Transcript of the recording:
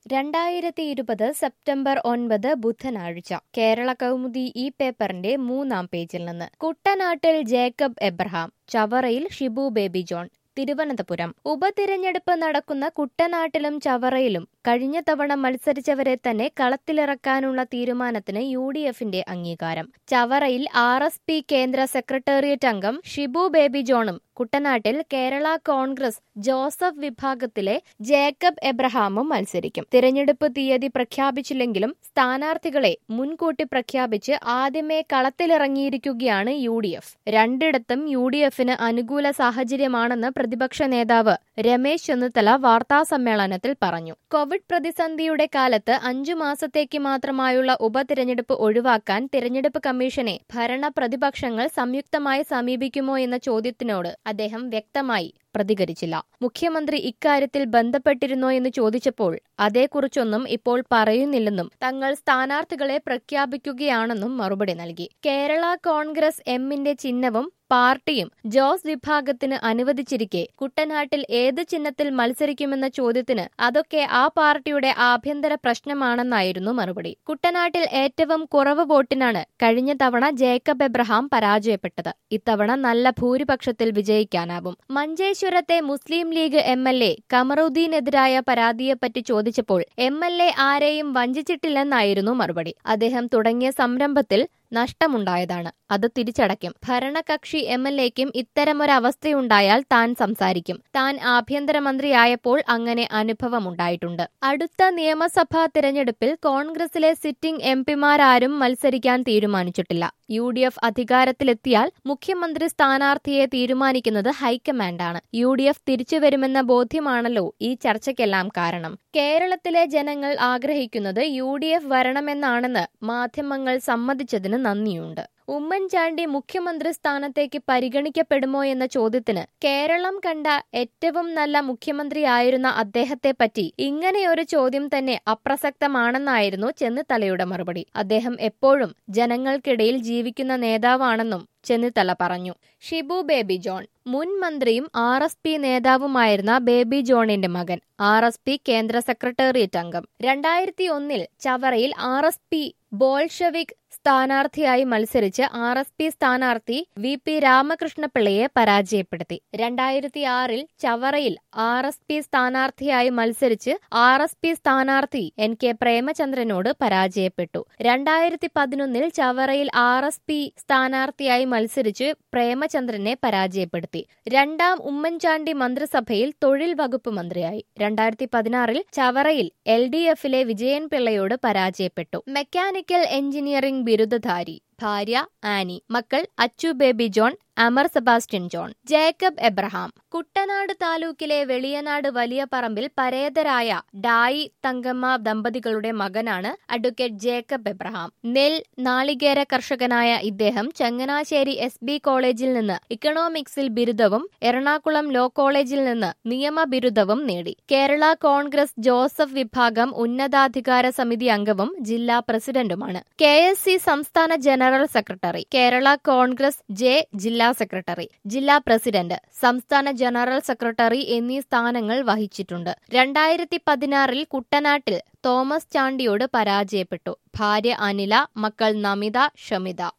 രണ്ടായിരത്തി ഇരുപത് സെപ്റ്റംബർ ഒൻപത് ബുധനാഴ്ച കേരള കൗമുദി ഈ പേപ്പറിന്റെ മൂന്നാം പേജിൽ നിന്ന് കുട്ടനാട്ടിൽ ജേക്കബ് എബ്രഹാം ചവറയിൽ ഷിബു ബേബി ജോൺ തിരുവനന്തപുരം ഉപതിരഞ്ഞെടുപ്പ് നടക്കുന്ന കുട്ടനാട്ടിലും ചവറയിലും കഴിഞ്ഞ തവണ മത്സരിച്ചവരെ തന്നെ കളത്തിലിറക്കാനുള്ള തീരുമാനത്തിന് യു ഡി എഫിന്റെ അംഗീകാരം ചവറയിൽ ആർ എസ് പി കേന്ദ്ര സെക്രട്ടേറിയറ്റ് അംഗം ഷിബു ബേബി ജോണും കുട്ടനാട്ടിൽ കേരള കോൺഗ്രസ് ജോസഫ് വിഭാഗത്തിലെ ജേക്കബ് എബ്രഹാമും മത്സരിക്കും തിരഞ്ഞെടുപ്പ് തീയതി പ്രഖ്യാപിച്ചില്ലെങ്കിലും സ്ഥാനാർത്ഥികളെ മുൻകൂട്ടി പ്രഖ്യാപിച്ച് ആദ്യമേ കളത്തിലിറങ്ങിയിരിക്കുകയാണ് യു ഡി എഫ് രണ്ടിടത്തും യു ഡി എഫിന് അനുകൂല സാഹചര്യമാണെന്ന് പ്രതിപക്ഷ നേതാവ് രമേശ് ചെന്നിത്തല വാർത്താസമ്മേളനത്തിൽ പറഞ്ഞു കോവിഡ് പ്രതിസന്ധിയുടെ കാലത്ത് അഞ്ചു മാസത്തേക്ക് മാത്രമായുള്ള ഉപതിരഞ്ഞെടുപ്പ് ഒഴിവാക്കാൻ തിരഞ്ഞെടുപ്പ് കമ്മീഷനെ ഭരണ പ്രതിപക്ഷങ്ങൾ സംയുക്തമായി സമീപിക്കുമോ എന്ന ചോദ്യത്തിനോട് അദ്ദേഹം വ്യക്തമായി പ്രതികരിച്ചില്ല മുഖ്യമന്ത്രി ഇക്കാര്യത്തിൽ ബന്ധപ്പെട്ടിരുന്നോ എന്ന് ചോദിച്ചപ്പോൾ അതേക്കുറിച്ചൊന്നും ഇപ്പോൾ പറയുന്നില്ലെന്നും തങ്ങൾ സ്ഥാനാർത്ഥികളെ പ്രഖ്യാപിക്കുകയാണെന്നും മറുപടി നൽകി കേരള കോൺഗ്രസ് എമ്മിന്റെ ചിഹ്നവും പാർട്ടിയും ജോസ് വിഭാഗത്തിന് അനുവദിച്ചിരിക്കെ കുട്ടനാട്ടിൽ ഏത് ചിഹ്നത്തിൽ മത്സരിക്കുമെന്ന ചോദ്യത്തിന് അതൊക്കെ ആ പാർട്ടിയുടെ ആഭ്യന്തര പ്രശ്നമാണെന്നായിരുന്നു മറുപടി കുട്ടനാട്ടിൽ ഏറ്റവും കുറവ് വോട്ടിനാണ് കഴിഞ്ഞ തവണ ജേക്കബ് എബ്രഹാം പരാജയപ്പെട്ടത് ഇത്തവണ നല്ല ഭൂരിപക്ഷത്തിൽ വിജയിക്കാനാവും മഞ്ചേശ്വരത്തെ Muslim League M L A കമറുദ്ദീനെതിരായ പരാതിയെപ്പറ്റി ചോദിച്ചപ്പോൾ എം എൽ എ ആരെയും വഞ്ചിച്ചിട്ടില്ലെന്നായിരുന്നു മറുപടി അദ്ദേഹം തുടങ്ങിയ സംരംഭത്തിൽ നഷ്ടമുണ്ടായതാണ് അത് തിരിച്ചടയ്ക്കും ഭരണകക്ഷി എം എൽ എക്കും ഇത്തരമൊരവസ്ഥയുണ്ടായാൽ താൻ സംസാരിക്കും താൻ ആഭ്യന്തരമന്ത്രിയായപ്പോൾ അങ്ങനെ അനുഭവമുണ്ടായിട്ടുണ്ട് അടുത്ത നിയമസഭാ തിരഞ്ഞെടുപ്പിൽ കോൺഗ്രസിലെ സിറ്റിംഗ് എം പിമാരാരും മത്സരിക്കാൻ തീരുമാനിച്ചിട്ടില്ല യു ഡി എഫ് അധികാരത്തിലെത്തിയാൽ മുഖ്യമന്ത്രി സ്ഥാനാർത്ഥിയെ തീരുമാനിക്കുന്നത് ഹൈക്കമാൻഡാണ് യു ഡി എഫ് തിരിച്ചുവരുമെന്ന ബോധ്യമാണല്ലോ ഈ ചർച്ചയ്ക്കെല്ലാം കാരണം കേരളത്തിലെ ജനങ്ങൾ ആഗ്രഹിക്കുന്നത് യു ഡി എഫ് വരണമെന്നാണെന്ന് മാധ്യമങ്ങൾ സമ്മതിച്ചതിന് നന്ദിയുണ്ട് ഉമ്മൻചാണ്ടി മുഖ്യമന്ത്രി സ്ഥാനത്തേക്ക് പരിഗണിക്കപ്പെടുമോ എന്ന ചോദ്യത്തിന് കേരളം കണ്ട ഏറ്റവും നല്ല മുഖ്യമന്ത്രിയായിരുന്ന അദ്ദേഹത്തെപ്പറ്റി ഇങ്ങനെയൊരു ചോദ്യം തന്നെ അപ്രസക്തമാണെന്നായിരുന്നു ചെന്നിത്തലയുടെ മറുപടി അദ്ദേഹം എപ്പോഴും ജനങ്ങൾക്കിടയിൽ ജീവിക്കുന്ന നേതാവാണെന്നും ചെന്നിത്തല പറഞ്ഞു ഷിബു ബേബി ജോൺ മുൻ മന്ത്രിയും ആർ എസ് പി നേതാവുമായിരുന്ന ബേബി ജോണിന്റെ മകൻ ആർ എസ് പി കേന്ദ്ര സെക്രട്ടേറിയറ്റ് അംഗം രണ്ടായിരത്തി ഒന്നിൽ ചവറയിൽ ആർ എസ് പി ബോൾഷവിക് സ്ഥാനാർത്ഥിയായി മത്സരിച്ച് ആർ എസ് പി സ്ഥാനാർത്ഥി വി പി രാമകൃഷ്ണപിള്ളയെ പരാജയപ്പെടുത്തി രണ്ടായിരത്തി ആറിൽ ചവറയിൽ ആർ എസ് പി സ്ഥാനാർത്ഥിയായി മത്സരിച്ച് ആർ എസ് പി സ്ഥാനാർത്ഥി എൻ കെ പ്രേമചന്ദ്രനോട് പരാജയപ്പെട്ടു രണ്ടായിരത്തി പതിനൊന്നിൽ ചവറയിൽ ആർ എസ് പി സ്ഥാനാർത്ഥിയായി മത്സരിച്ച് പ്രേമചന്ദ്രനെ പരാജയപ്പെടുത്തി രണ്ടാം ഉമ്മൻചാണ്ടി മന്ത്രിസഭയിൽ തൊഴിൽ വകുപ്പ് മന്ത്രിയായി രണ്ടായിരത്തി പതിനാറിൽ ചവറയിൽ എൽ ഡി എഫിലെ വിജയൻ പിള്ളയോട് പരാജയപ്പെട്ടു മെക്കാനിക്കൽ എഞ്ചിനീയറിംഗ് ബിരുദധാരി ഭാര്യ ആനി മക്കൾ അച്ചു ബേബി ജോൺ അമർ സെബാസ്റ്റ്യൻ ജോൺ ജേക്കബ് എബ്രഹാം കുട്ടനാട് താലൂക്കിലെ വെളിയനാട് വലിയ പറമ്പിൽ പരേതരായ ഡായി തങ്കമ്മ ദമ്പതികളുടെ മകനാണ് അഡ്വക്കേറ്റ് ജേക്കബ് എബ്രഹാം നെൽ നാളികേര കർഷകനായ ഇദ്ദേഹം ചങ്ങനാശ്ശേരി എസ് ബി കോളേജിൽ നിന്ന് ഇക്കണോമിക്സിൽ ബിരുദവും എറണാകുളം ലോ കോളേജിൽ നിന്ന് നിയമ ബിരുദവും നേടി കേരള കോൺഗ്രസ് ജോസഫ് വിഭാഗം ഉന്നതാധികാര സമിതി അംഗവും ജില്ലാ പ്രസിഡന്റുമാണ് കെ എസ് സി സംസ്ഥാന general secretary Kerala Congress J ജില്ലാ സെക്രട്ടറി ജില്ലാ പ്രസിഡന്റ് സംസ്ഥാന ജനറൽ സെക്രട്ടറി എന്നീ സ്ഥാനങ്ങൾ വഹിച്ചിട്ടുണ്ട് രണ്ടായിരത്തി പതിനാറിൽ കുട്ടനാട്ടിൽ തോമസ് ചാണ്ടിയോട് പരാജയപ്പെട്ടു ഭാര്യ അനില മക്കൾ നമിത ഷമിത